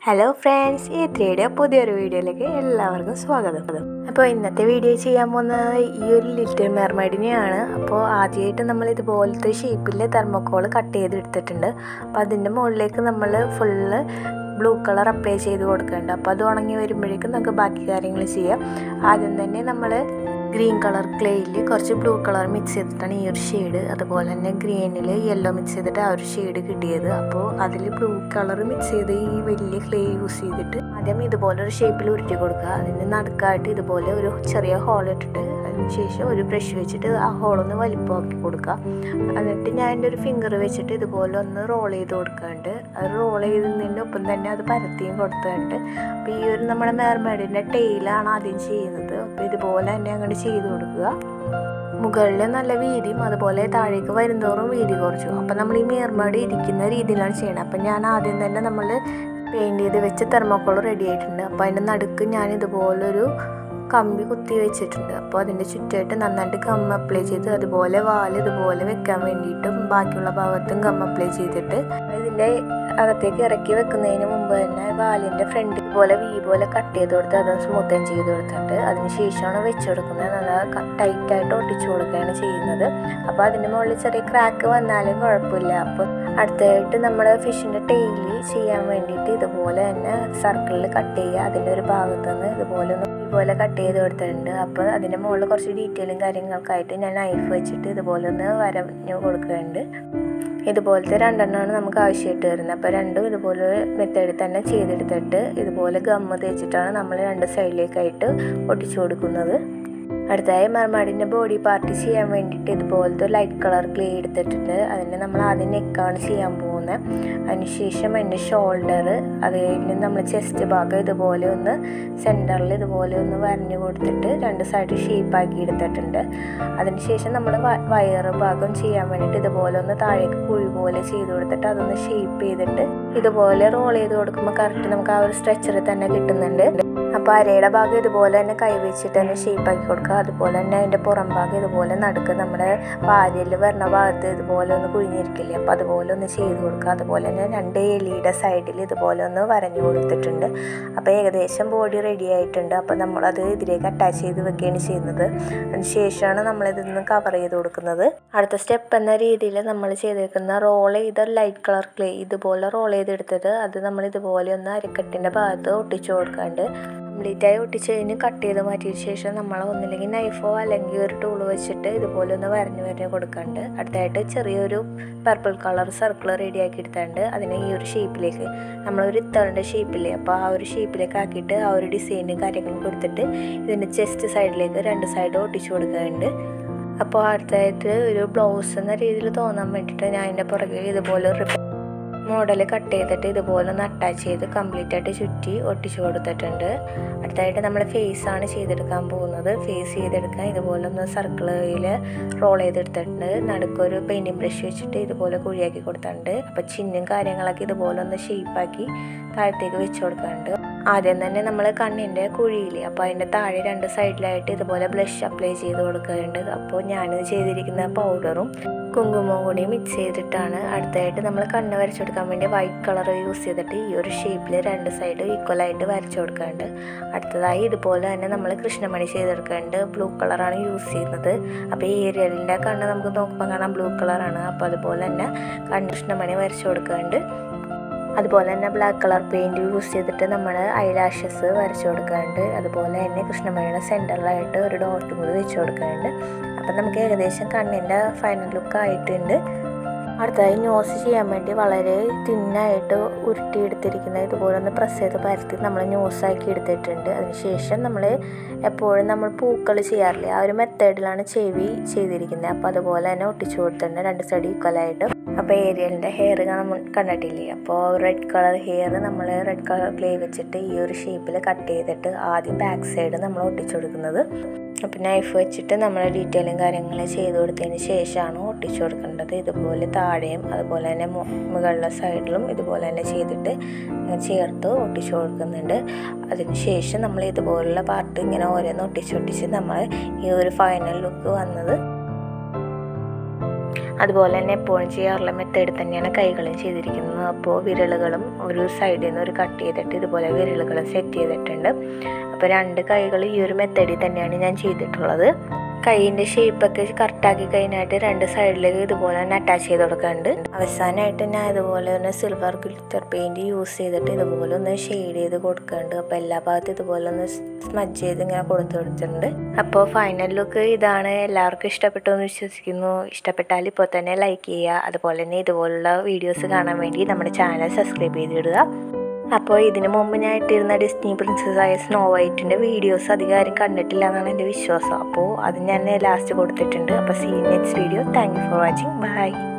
hello friends ഈ ത്രീയുടെ പുതിയൊരു വീഡിയോയിലേക്ക് എല്ലാവർക്കും സ്വാഗതം അപ്പോൾ ഇന്നത്തെ വീഡിയോ ചെയ്യാൻ പോകുന്നത് ഈ ഒരു ലിറ്റിൽ മെർമൈഡിനെയാണ് അപ്പോൾ ആദ്യമായിട്ട് നമ്മൾ ഇതുപോലത്തെ ഷേപ്പിൽ തെർമോക്കോൾ കട്ട് ചെയ്തെടുത്തിട്ടുണ്ട് അപ്പോൾ അതിൻ്റെ മുകളിലേക്ക് നമ്മൾ ഫുള്ള് ബ്ലൂ കളർ അപ്ലൈ ചെയ്ത് കൊടുക്കുന്നുണ്ട് അപ്പോൾ അത് ഉണങ്ങി വരുമ്പോഴേക്കും നമുക്ക് ബാക്കി കാര്യങ്ങൾ ചെയ്യാം ആദ്യം തന്നെ നമ്മൾ ഗ്രീൻ കളർ ക്ലേയിൽ കുറച്ച് ബ്ലൂ കളർ മിക്സ് ചെയ്തിട്ടാണ് ഈ ഒരു ഷെയ്ഡ് അതുപോലെ തന്നെ ഗ്രീനിൽ യെല്ലോ മിക്സ് ചെയ്തിട്ട് ആ ഒരു ഷെയ്ഡ് കിട്ടിയത് അപ്പോൾ അതിൽ ബ്ലൂ കളർ മിക്സ് ചെയ്ത് ഈ വലിയ ക്ലേ യൂസ് ചെയ്തിട്ട് ആദ്യം ഇതുപോലെ ഒരു ഷേപ്പിൽ ഉരുട്ടി കൊടുക്കുക അതിന് നടുക്കായിട്ട് ഇതുപോലെ ഒരു ചെറിയ ഹോൾ ഇട്ടിട്ട് അതിനുശേഷം ഒരു ബ്രഷ് വെച്ചിട്ട് ആ ഹോളൊന്ന് വലിപ്പമാക്കി കൊടുക്കുക എന്നിട്ട് ഞാൻ എൻ്റെ ഒരു ഫിംഗർ വെച്ചിട്ട് ഇതുപോലെ ഒന്ന് റോൾ ചെയ്ത് കൊടുക്കാണ്ട് അത് റോൾ ചെയ്തതിൻ്റെ ഒപ്പം തന്നെ അത് പരത്തിയും കൊടുത്തുണ്ട് അപ്പോൾ ഈ ഒരു നമ്മുടെ മേർമേഡിൻ്റെ ടെയിലാണ് ആദ്യം ചെയ്യുന്നത് അപ്പോൾ ഇതുപോലെ തന്നെ അങ്ങോട്ട് ചെയ്ത് കൊടുക്കുക മുകളിൽ നല്ല വീതിയും അതുപോലെ താഴേക്ക് വരുന്തോറും വീതി കുറച്ചു അപ്പം നമ്മൾ ഈ മേർമാട് ഇരിക്കുന്ന രീതിയിലാണ് ചെയ്യണത് അപ്പം ഞാൻ ആദ്യം തന്നെ നമ്മൾ പെയിൻറ്റ് ചെയ്ത് വെച്ച് തെർമോക്കോൾ റെഡി ആയിട്ടുണ്ട് അപ്പോൾ അതിൻ്റെ നടുക്ക് ഞാൻ ഇതുപോലൊരു കമ്പി കുത്തി വെച്ചിട്ടുണ്ട് അപ്പോൾ അതിൻ്റെ ചുറ്റായിട്ട് നന്നായിട്ട് ഗം അപ്ലൈ ചെയ്ത് അതുപോലെ വാല് ഇതുപോലെ വെക്കാൻ വേണ്ടിയിട്ടും ബാക്കിയുള്ള ഭാഗത്തും ഗം അപ്ലൈ ചെയ്തിട്ട് ഇതിൻ്റെ അകത്തേക്ക് ഇറക്കി വെക്കുന്നതിന് മുമ്പ് തന്നെ വാലിൻ്റെ ഫ്രണ്ട് പോലെ വി പോലെ കട്ട് ചെയ്ത് കൊടുത്ത് അത് സ്മൂത്തൻ ചെയ്ത് കൊടുത്തിട്ട് അതിന് ശേഷമാണ് വെച്ച് കൊടുക്കുന്നത് നല്ല ടൈറ്റായിട്ട് ഒട്ടിച്ചു കൊടുക്കുകയാണ് ചെയ്യുന്നത് അപ്പോൾ അതിൻ്റെ മുകളിൽ ചെറിയ ക്രാക്ക് വന്നാലും കുഴപ്പമില്ല അപ്പോൾ അടുത്തതായിട്ട് നമ്മൾ ഫിഷിൻ്റെ ടെയില് ചെയ്യാൻ വേണ്ടിയിട്ട് ഇതുപോലെ തന്നെ സർക്കിളിൽ കട്ട് ചെയ്യുക അതിൻ്റെ ഒരു ഭാഗത്ത് നിന്ന് ഇതുപോലെ ഒന്ന് ഇതുപോലെ കട്ട് ചെയ്ത് കൊടുത്തിട്ടുണ്ട് അപ്പോൾ അതിൻ്റെ മുകളിൽ കുറച്ച് ഡീറ്റെയിലും കാര്യങ്ങൾക്കായിട്ട് ഞാൻ നൈഫ് വെച്ചിട്ട് ഇതുപോലെ ഒന്ന് വരഞ്ഞു കൊടുക്കുന്നുണ്ട് ഇതുപോലത്തെ രണ്ടെണ്ണമാണ് നമുക്ക് ആവശ്യമായിട്ട് വരുന്നത് അപ്പോൾ രണ്ടും ഇതുപോലെ മെത്തേഡിൽ തന്നെ ചെയ്തെടുത്തിട്ട് ഇതുപോലെ ഗമ്മ തേച്ചിട്ടാണ് നമ്മൾ രണ്ട് സൈഡിലേക്കായിട്ട് ഒട്ടിച്ചു കൊടുക്കുന്നത് അടുത്തായി മർമാടിൻ്റെ ബോഡി പാർട്ട് ചെയ്യാൻ വേണ്ടിയിട്ട് ഇതുപോലത്തെ ലൈറ്റ് കളർ ക്ലേ എടുത്തിട്ടുണ്ട് അതിന് നമ്മൾ ആദ്യം നെക്കാണ് ചെയ്യാൻ പോകുന്നത് അതിനുശേഷം അതിൻ്റെ ഷോൾഡർ അത് കഴിഞ്ഞ് നമ്മൾ ചെസ്റ്റ് ഭാഗം ഇതുപോലെ ഒന്ന് സെൻറ്ററിൽ ഇതുപോലെ ഒന്ന് വരഞ്ഞു കൊടുത്തിട്ട് രണ്ട് സൈഡ് ഷേപ്പാക്കി എടുത്തിട്ടുണ്ട് അതിനുശേഷം നമ്മൾ വയറ് ഭാഗം ചെയ്യാൻ വേണ്ടിയിട്ട് ഇതുപോലെ ഒന്ന് താഴേക്ക് കുഴി പോലെ ചെയ്ത് കൊടുത്തിട്ട് അതൊന്ന് ഷേപ്പ് ചെയ്തിട്ട് ഇതുപോലെ റോൾ ചെയ്ത് കൊടുക്കുമ്പോൾ കറക്റ്റ് നമുക്ക് ആ ഒരു സ്ട്രെച്ചർ തന്നെ കിട്ടുന്നുണ്ട് അപ്പോൾ അരയുടെ ഭാഗം ഇതുപോലെ തന്നെ കൈവച്ചിട്ട് തന്നെ ഷേപ്പാക്കി കൊടുക്കുക അതുപോലെ തന്നെ അതിൻ്റെ പുറം ഭാഗം ഇതുപോലെ നടുക്ക് നമ്മുടെ വാരിയിൽ വരുന്ന ഭാഗത്ത് ഇതുപോലെ ഒന്ന് കുഴിഞ്ഞിരിക്കില്ലേ അപ്പോൾ അതുപോലെ ഒന്ന് ചെയ്ത് കൊടുക്കുക അതുപോലെ തന്നെ രണ്ട് എലിയുടെ സൈഡിൽ ഇതുപോലെ ഒന്ന് വരഞ്ഞു കൊടുത്തിട്ടുണ്ട് അപ്പോൾ ഏകദേശം ബോഡി റെഡി ആയിട്ടുണ്ട് അപ്പോൾ നമ്മളത് ഇതിലേക്ക് അറ്റാച്ച് ചെയ്ത് വെക്കുകയാണ് ചെയ്യുന്നത് അതിന് ശേഷമാണ് നമ്മളിതൊന്ന് കവർ ചെയ്ത് കൊടുക്കുന്നത് അടുത്ത സ്റ്റെപ്പ് എന്ന രീതിയിൽ നമ്മൾ ചെയ്തേക്കുന്ന റോൾ ചെയ്ത ലൈറ്റ് കളർ ക്ലേ ഇതുപോലെ റോൾ ചെയ്തെടുത്തത് അത് നമ്മൾ ഇതുപോലെ ഒന്ന് അരക്കെട്ടിൻ്റെ ഭാഗത്ത് ഒട്ടിച്ചു കൊടുക്കാണ്ട് കംപ്ലീറ്റ് ആയി ഒട്ടിച്ച് കഴിഞ്ഞ് കട്ട് ചെയ്ത് മാറ്റിയ ശേഷം നമ്മൾ ഒന്നില്ലെങ്കിൽ നൈഫോ അല്ലെങ്കിൽ ഒരു ടൂൾ വെച്ചിട്ട് ഇതുപോലെ ഒന്ന് വരഞ്ഞ് വരഞ്ഞ് കൊടുക്കാണ്ട് അടുത്തായിട്ട് ചെറിയൊരു പർപ്പിൾ കളർ സർക്കിൾ റെഡിയാക്കി എടുത്താണ്ട് അതിനെ ഈ ഒരു ഷേപ്പിലേക്ക് നമ്മളൊരു ഇത്തളിൻ്റെ ഷേപ്പില്ലേ അപ്പോൾ ആ ഒരു ഷേപ്പിലേക്ക് ആക്കിയിട്ട് ആ ഒരു ഡിസൈനും കാര്യങ്ങളും കൊടുത്തിട്ട് ഇതിൻ്റെ ചെസ്റ്റ് സൈഡിലേക്ക് രണ്ട് സൈഡ് ഒട്ടിച്ചു കൊടുക്കുന്നുണ്ട് അപ്പോൾ അടുത്തായിട്ട് ഒരു ബ്ലൗസ് എന്ന രീതിയിൽ തോന്നാൻ വേണ്ടിയിട്ട് ഞാൻ അതിൻ്റെ പുറകിൽ ഇതുപോലെ ഒരു മോഡൽ കട്ട് ചെയ്തിട്ട് ഇതുപോലെ ഒന്ന് അറ്റാച്ച് ചെയ്ത് കംപ്ലീറ്റ് ആയിട്ട് ചുറ്റി ഒട്ടിച്ചു കൊടുത്തിട്ടുണ്ട് അടുത്തായിട്ട് നമ്മൾ ഫേസ് ആണ് ചെയ്തെടുക്കാൻ പോകുന്നത് ഫേസ് ചെയ്തെടുക്കാൻ ഇതുപോലെ ഒന്ന് സർക്കിളിൽ റോൾ ചെയ്തെടുത്തിട്ടുണ്ട് നടുക്കൊരു പെയിൻറ്റിങ് ബ്രഷ് വെച്ചിട്ട് ഇതുപോലെ കുഴിയാക്കി കൊടുത്തിട്ടുണ്ട് അപ്പോൾ ചിഹ്നും കാര്യങ്ങളൊക്കെ ഇതുപോലെ ഒന്ന് ഷേപ്പാക്കി താഴത്തേക്ക് വെച്ച് കൊടുക്കാറുണ്ട് ആദ്യം തന്നെ നമ്മൾ കണ്ണിൻ്റെ കുഴിയിൽ അപ്പോൾ അതിൻ്റെ താഴെ രണ്ട് സൈഡിലായിട്ട് ഇതുപോലെ ബ്ലഷ് അപ്ലൈ ചെയ്ത് കൊടുക്കാറുണ്ട് അപ്പോൾ ഞാനിത് ചെയ്തിരിക്കുന്ന പൗഡറും കുങ്കുമവും കൂടി മിക്സ് ചെയ്തിട്ടാണ് അടുത്തായിട്ട് നമ്മൾ കണ്ണ് വരച്ചു കൊടുക്കാൻ വേണ്ടി വൈറ്റ് കളർ യൂസ് ചെയ്തിട്ട് ഈ ഒരു ഷേപ്പിൽ രണ്ട് സൈഡ് ഈക്വലായിട്ട് വരച്ചു കൊടുക്കാറുണ്ട് അടുത്തതായി ഇതുപോലെ തന്നെ നമ്മൾ കൃഷ്ണമണി ചെയ്തെടുക്കാറുണ്ട് ബ്ലൂ കളറാണ് യൂസ് ചെയ്യുന്നത് അപ്പോൾ ഈ ഏരിയലിൻ്റെ കണ്ണ് നമുക്ക് നോക്കുമ്പോൾ കാണാം ബ്ലൂ കളറാണ് അപ്പോൾ അതുപോലെ തന്നെ കണ്ണ് കൃഷ്ണമണി വരച്ചു കൊടുക്കാറുണ്ട് അതുപോലെ തന്നെ ബ്ലാക്ക് കളർ പെയിൻറ് യൂസ് ചെയ്തിട്ട് നമ്മൾ ഐലാഷസ് വരച്ചു കൊടുക്കാറുണ്ട് അതുപോലെ തന്നെ കൃഷ്ണമണിയുടെ സെൻറ്ററിലായിട്ട് ഒരു ഡോട്ടും കൂടി വെച്ച് കൊടുക്കാറുണ്ട് അപ്പം നമുക്ക് ഏകദേശം കണ്ണിൻ്റെ ഫൈനൽ ലുക്ക് ആയിട്ടുണ്ട് അടുത്തതായി നോസ് ചെയ്യാൻ വേണ്ടി വളരെ തിന്നായിട്ട് ഉരുട്ടിയെടുത്തിരിക്കുന്ന ഇതുപോലെ ഒന്ന് പ്രസ് ചെയ്ത് പരത്തി നമ്മൾ ന്യൂസാക്കി എടുത്തിട്ടുണ്ട് അതിനുശേഷം നമ്മൾ എപ്പോഴും നമ്മൾ പൂക്കൾ ചെയ്യാറില്ലേ ആ ഒരു മെത്തേഡിലാണ് ചെവി ചെയ്തിരിക്കുന്നത് അപ്പോൾ അതുപോലെ തന്നെ ഒട്ടിച്ചു കൊടുത്തിട്ടുണ്ട് രണ്ട് സൈഡ് ഈക്വലായിട്ട് അപ്പോൾ ഏരിയലിൻ്റെ ഹെയർ നമ്മൾ കണ്ടിട്ടില്ലേ അപ്പോൾ റെഡ് കളർ ഹെയർ നമ്മൾ റെഡ് കളർ ക്ലേ വെച്ചിട്ട് ഈ ഒരു ഷേപ്പിൽ കട്ട് ചെയ്തിട്ട് ആദ്യം ബാക്ക് സൈഡ് നമ്മൾ ഒട്ടിച്ചു കൊടുക്കുന്നത് അപ്പോൾ നൈഫ് വെച്ചിട്ട് നമ്മൾ ഡീറ്റെയിലും കാര്യങ്ങളും ചെയ്ത് കൊടുത്തതിന് ശേഷമാണ് ഒട്ടിച്ചു കൊടുക്കേണ്ടത് ഇതുപോലെ താഴെയും അതുപോലെ തന്നെ മുകളിലെ സൈഡിലും ഇതുപോലെ തന്നെ ചെയ്തിട്ട് ചേർത്ത് ഒട്ടിച്ചു കൊടുക്കുന്നുണ്ട് അതിന് ശേഷം നമ്മൾ ഇതുപോലുള്ള പാർട്ട് ഇങ്ങനെ ഓരോന്ന് ഒട്ടിച്ചൊട്ടിച്ച് നമ്മൾ ഈ ഒരു ഫൈനൽ ലുക്ക് വന്നത് അതുപോലെ തന്നെ എപ്പോഴും ചെയ്യാറുള്ള മെത്തേഡ് തന്നെയാണ് കൈകളും ചെയ്തിരിക്കുന്നത് അപ്പോൾ വിരലുകളും ഒരു സൈഡിൽ നിന്ന് ഒരു കട്ട് ചെയ്തിട്ട് ഇതുപോലെ വിരലുകളും സെറ്റ് ചെയ്തിട്ടുണ്ട് അപ്പോൾ രണ്ട് കൈകൾ ഈ ഒരു മെത്തേഡിൽ തന്നെയാണ് ഞാൻ ചെയ്തിട്ടുള്ളത് കൈയിൻ്റെ ഷേപ്പൊക്കെ കറക്റ്റാക്കി കഴിഞ്ഞായിട്ട് രണ്ട് സൈഡിലേക്ക് ഇതുപോലെ തന്നെ അറ്റാച്ച് ചെയ്ത് കൊടുക്കുന്നുണ്ട് അവസാനമായിട്ട് ഞാൻ ഇതുപോലെ ഒന്ന് സിൽവർ ഗ്ലിറ്റർ പെയിൻറ് യൂസ് ചെയ്തിട്ട് ഇതുപോലെ ഒന്ന് ഷെയ്ഡ് ചെയ്ത് കൊടുക്കുന്നുണ്ട് അപ്പോൾ എല്ലാ ഭാഗത്തും ഇതുപോലെ ഒന്ന് സ്മജ് ചെയ്ത് ഇങ്ങനെ കൊടുത്തു കൊടുത്തിട്ടുണ്ട് അപ്പോൾ ഫൈനൽ ലുക്ക് ഇതാണ് എല്ലാവർക്കും ഇഷ്ടപ്പെട്ടു എന്ന് വിശ്വസിക്കുന്നു ഇഷ്ടപ്പെട്ടാൽ ഇപ്പോൾ തന്നെ ലൈക്ക് ചെയ്യുക അതുപോലെ തന്നെ ഇതുപോലുള്ള വീഡിയോസ് കാണാൻ വേണ്ടി നമ്മുടെ ചാനൽ സബ്സ്ക്രൈബ് ചെയ്തിടുക അപ്പോൾ ഇതിനു മുമ്പ് ഞാൻ ഇട്ടിരുന്ന ഡിസ്നി പ്രിൻസസ് ആയ സ്നോ വൈറ്റിൻ്റെ വീഡിയോസ് അധികം ആരും കണ്ടിട്ടില്ല എന്നാണ് എൻ്റെ വിശ്വാസം അപ്പോൾ അത് ഞാൻ ലാസ്റ്റ് കൊടുത്തിട്ടുണ്ട് അപ്പോൾ see next video thank you for watching by